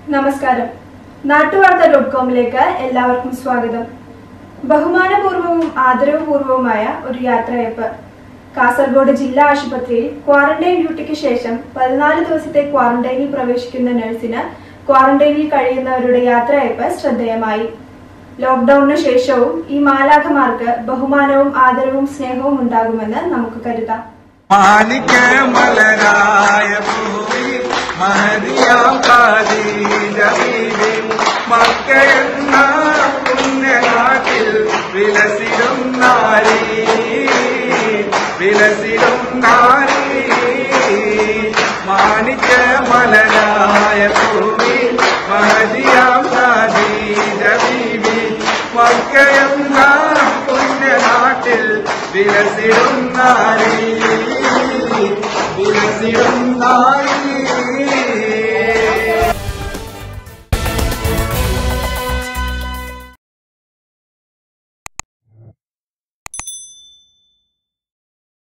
നമസ്കാരം നാട്ടുവാർത്ത ഡോട്ട് കോമിലേക്ക് എല്ലാവർക്കും സ്വാഗതം ബഹുമാനപൂർവവും ആദരവപൂർവവുമായ ഒരു യാത്രയപ്പ് കാസർഗോഡ് ജില്ലാ ആശുപത്രിയിൽ ക്വാറന്റൈൻ ഡ്യൂട്ടിക്ക് ശേഷം പതിനാല് ദിവസത്തെ ക്വാറന്റൈനിൽ പ്രവേശിക്കുന്ന നഴ്സിന് ക്വാറന്റൈനിൽ കഴിയുന്നവരുടെ യാത്രയപ്പ് ശ്രദ്ധേയമായി ലോക്ക്ഡൌണിന് ശേഷവും ഈ മാലാഖമാർക്ക് ബഹുമാനവും ആദരവും സ്നേഹവും ഉണ്ടാകുമെന്ന് നമുക്ക് കരുതാം മാണിക്ക മലരായ ഭൂമിയിൽ മഹതിയാം ഖദീജ ബീവി മക്കളെന്ന പുണ്യനാട്ടിൽ വിലസിടും നാരി വിലസിടും നാരി മാണിക്ക മലരായ ഭൂമിയിൽ മഹതിയാം ഖദീജ ബീവി മക്കളെന്ന പുണ്യനാട്ടിൽ വിലസിടും നാരി വിലസിടും നാരി